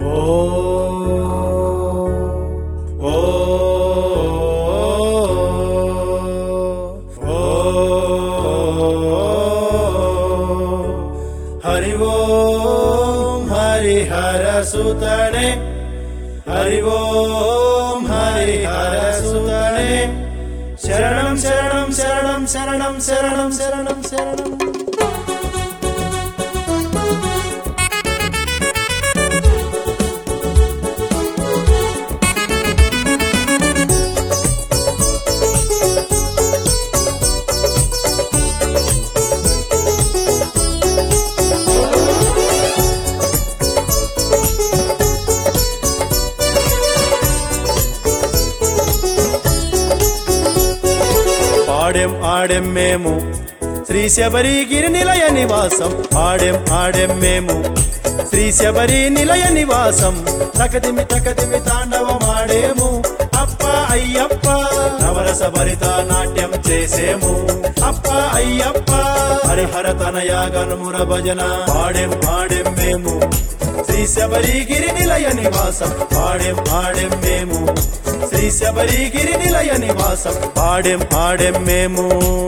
ఓ హరి ఓం హరిహర సుతనే హరి ఓం హరిహర సుతనే శరణం శరణం శరణం శరణం శరణం శరణం శరణం పాడెం ఆడెం మేము శ్రీ శబరి గిరి నిలయ నివాసం ఆడెం ఆడెం మేము శ్రీ శబరి నిలయ నివాసం తకదిమి తకదిమి తాండవమాడేము అప్ప అయ్యప్ప నవరస భరిత నాట్యం చేసేము అప్ప అయ్యప్ప హరిహర తనయ గనుముర భజన పాడెం ఆడెం మేము శ్రీ శబరి గిరి నిలయ నివాసం పాడెం ఆడెం మేము శ్రీ శబరి గిరి నిలయ నివాసం పాడెం ఆడెం మేము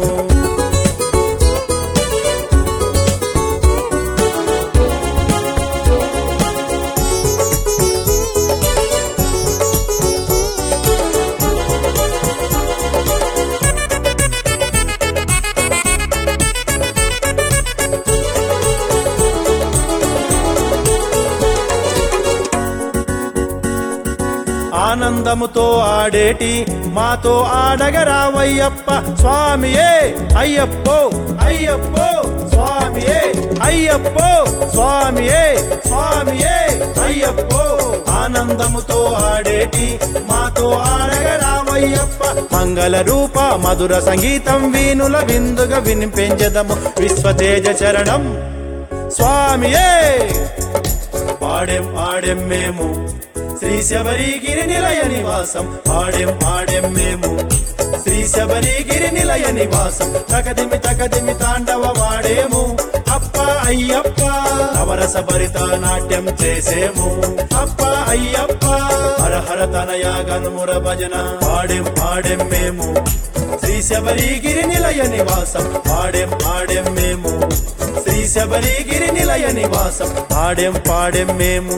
ఆనందముతో ఆడేటి మాతో ఆడగరావయ్యప్ప స్వామియే అయ్యప్పో అయ్యప్పో స్వామియే అయ్యప్పో స్వామియే స్వామియే అయ్యప్పో ఆనందముతో ఆడేటి మాతో ఆడగరావయ్యప్ప మంగళ రూప మధుర సంగీతం వీణుల విందుగా వినిపించదము విశ్వతేజ చరణం స్వామియే పాడెం ఆడెం మేము శ్రీ శబరి గిరి నిలయ నివాసం పాడెం ఆడెం మేము శ్రీ శబరి గిరి నిలయ నివాసం తకదిమి తకదిమి తాండవమాడేము అప్ప అయ్యప్ప నవరస భరిత నాట్యం చేసేము అప్ప అయ్యప్ప హర హర తనయ గనుముర భజన పాడెం ఆడెం మేము శ్రీ శబరి గిరి నిలయ నివాసం పాడెం ఆడెం మేము శ్రీ శబరి గిరి నిలయ నివాసం పాడెం పాడెం మేము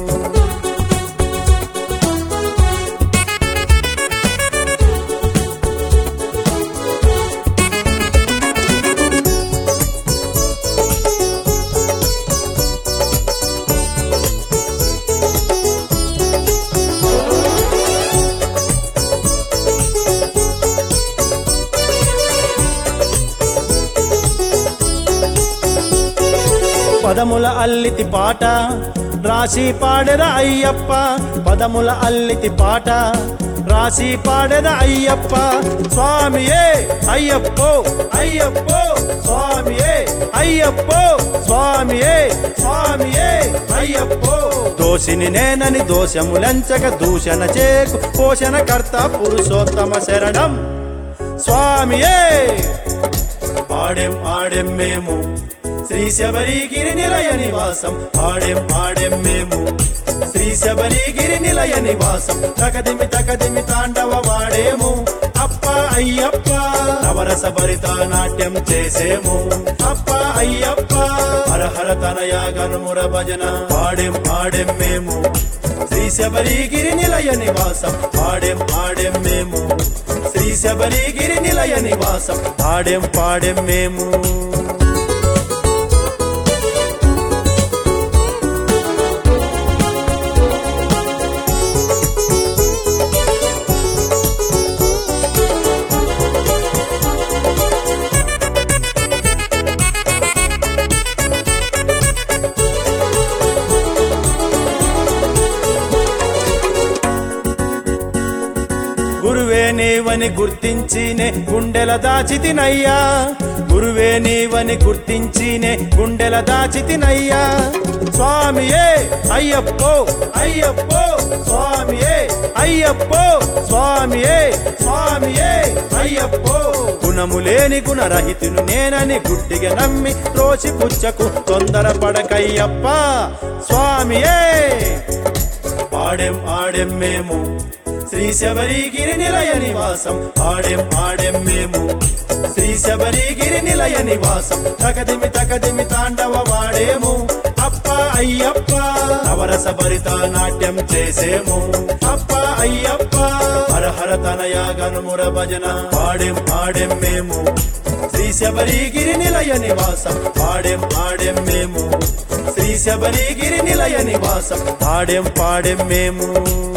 పదముల అల్లితి పాట రాసి పాడెద అయ్యప్ప పదముల అల్లితి పాట రాసి పాడెద అయ్యప్ప స్వామియే అయ్యప్పో అయ్యప్పో స్వామియే అయ్యప్పో స్వామియే స్వామియే అయ్యప్పో దోషిని నేనని దోషములంచక దూషణ చేకు పోషణ కర్త పురుషోత్తమ శరణం స్వామియే పాడెం ఆడెం మేము శ్రీ శబరి గిరి నిలయ నివాసం పాడెం ఆడెం మేము శ్రీ శబరి గిరి నిలయ నివాసం తకదిమి తకదిమి తాండవమాడేము అప్ప అయ్యప్ప నవరస భరిత నాట్యం చేసేము అప్ప అయ్యప్ప హర హర తనయ గనుముర భజన పాడెం ఆడెం మేము శ్రీ శబరి గిరి నిలయ నివాసం పాడెం ఆడెం మేము శ్రీ శబరి గిరి నిలయ నివాసం పాడెం పాడెం మేము గురువే నీవని గుర్తించినే గుండెల దాచితినయ్యా గురువే నీవని గుర్తించినే గుండెల దాచితినయ్యా స్వామియే అయ్యప్పో అయ్యప్పో స్వామియే అయ్యప్పో స్వామియే స్వామియే అయ్యప్పో గుణము లేని గుణరహితును నేనని గుడ్డిగా నమ్మి త్రోసి పుచ్చకు తొందర పడకయ్యప్ప స్వామియే ఆడెం ఆడెం మేము శ్రీ శబరిగిరి నిలయ నివాసం ఆడెం ఆడెం మేము శ్రీ శబరిగిరి నిలయ నివాసం తకదిమి తకదిమి తాండవ వాడేము అప్ప అయ్యప్ప నవరస భరిత నాట్యం చేసేము అప్ప అయ్యప్ప హరహర తనయ గనుముర భజన ఆడెం ఆడెం మేము శ్రీ శబరిగిరి నిలయ నివాసం ఆడెం ఆడెం మేము శ్రీ శబరిగిరి నిలయ నివాసం ఆడెం పాడెం మేము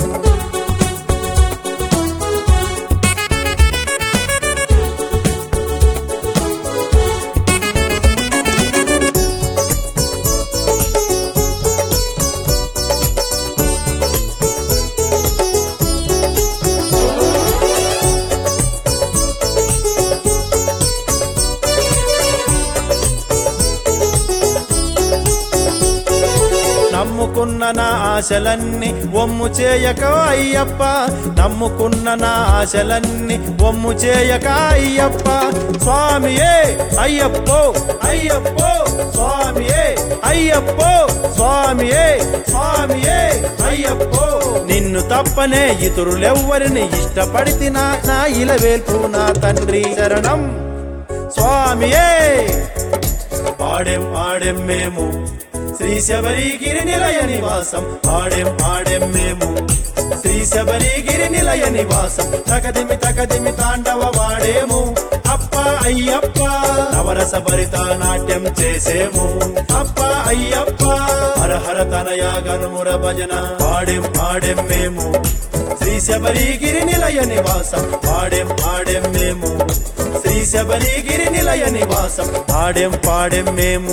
నమ్ముకున్న నా ఆశలన్నీ ఒమ్ము చేయక అయ్యప్ప నమ్ముకున్న నా ఆశలన్నీ ఒమ్ము చేయక అయ్యప్ప స్వామియే అయ్యప్పో అయ్యప్పో స్వామియే అయ్యప్పో స్వామియే స్వామియే అయ్యప్పో నిన్ను తప్పనే ఇతరులెవ్వరిని ఇష్టపడితినా నా ఇలవేల్పు నా తండ్రి శరణం స్వామియే ఆడెం ఆడెం మేము శ్రీ శబరిగిరి నిలయ నివాసం ఆడెం ఆడెం మేము శ్రీ శబరిగిరి నిలయ నివాసం తకదిమి తకదిమి తాండవ వాడేము అప్ప అయ్యప్ప నవరస భరిత నాట్యం చేసేము అప్ప అయ్యప్ప హరహర తనయ గనుముర భజన ఆడెం ఆడెం మేము శ్రీ శబరిగిరి నిలయ నివాసం ఆడెం ఆడెం మేము శ్రీ శబరిగిరి నిలయ నివాసం ఆడెం పాడెం మేము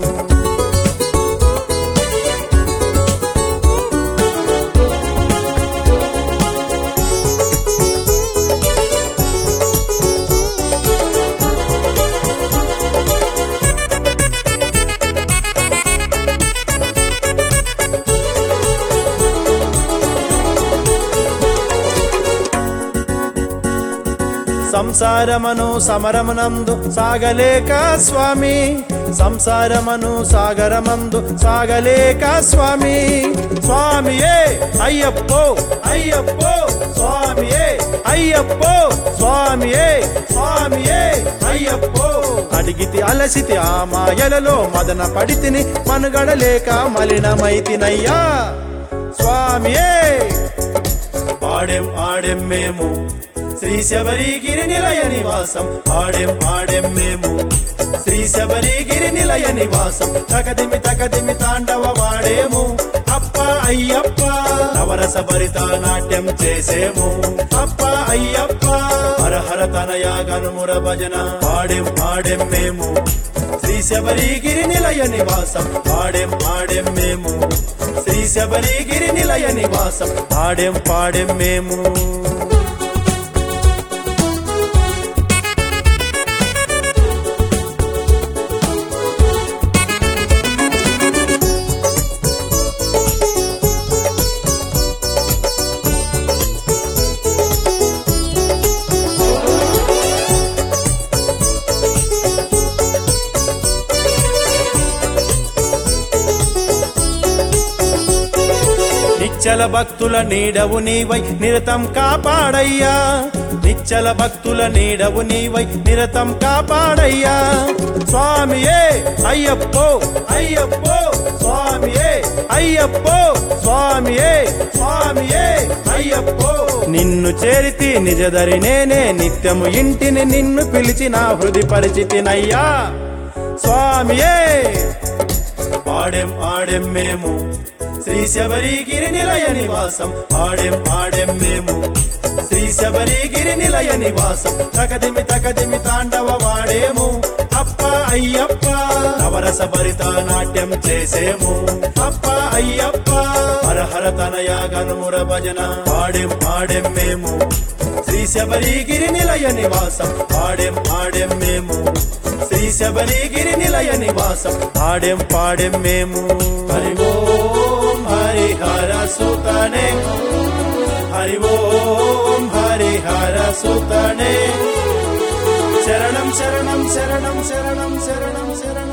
సంసారమను సమరమనందు సాగలేక స్వామి సంసారమను సాగరమందు సాగలేక స్వామి స్వామియే అయ్యప్పో అయ్యప్పో స్వామియే అయ్యప్పో స్వామియే స్వామియే అయ్యప్పో అడిగితి అలసితి ఆ మాయలలో మదన పడితిని మనుగడలేక మలినమైతినయ్యా స్వామియే ఆడెం ఆడెం మేము శ్రీ శబరిగిరి నిలయ నివాసం ఆడెం ఆడెం మేము శ్రీ శబరిగిరి నిలయ నివాసం తకదిమి తకదిమి తాండవ వాడేము అప్ప అయ్యప్ప నవరస భరిత నాట్యం చేసేము అప్ప అయ్యప్ప హరహర తనయ గనుముర భజన ఆడెం ఆడెం మేము శ్రీ శబరిగిరి నిలయ నివాసం ఆడెం ఆడెం మేము శ్రీ శబరిగిరి నిలయ నివాసం ఆడెం పాడెం మేము నిచ్చల భక్తుల నీడవు నీవై నిరతం కాపాడయ్యా నిచ్చల భక్తుల నీడవు నీవై నిరతం కాపాడయ్యా స్వామియే అయ్యప్పో అయ్యప్పో స్వామియే అయ్యప్పో స్వామియే స్వామియే అయ్యప్పో నిన్ను చేరితి నిజదరి నేనే నిత్యము ఇంటిని నిన్ను పిలిచిన హృది పరిచితినయ్యా స్వామియే ఆడెం ఆడెం మేము శ్రీ శబరిగిరి నిలయ నివాసం ఆడెం ఆడెం మేము శ్రీ శబరిగిరి నిలయ నివాసం తకదిమి తకదిమి తాండవ వాడేము అప్ప అయ్యప్ప నవరస భరిత నాట్యం చేసేము అప్ప అయ్యప్ప హరహర తనయ గనుముర భజన ఆడెం ఆడెం మేము శ్రీ శబరిగిరి నిలయ నివాసం ఆడెం ఆడెం మేము శ్రీ శబరిగిరి నిలయ నివాసం ఆడెం పాడెం మేము హరి ఓం హరిహర సుతనే హరి ఓం హరిహర సుతనే శరణం శరణం శరణం శరణం శరణం శరణం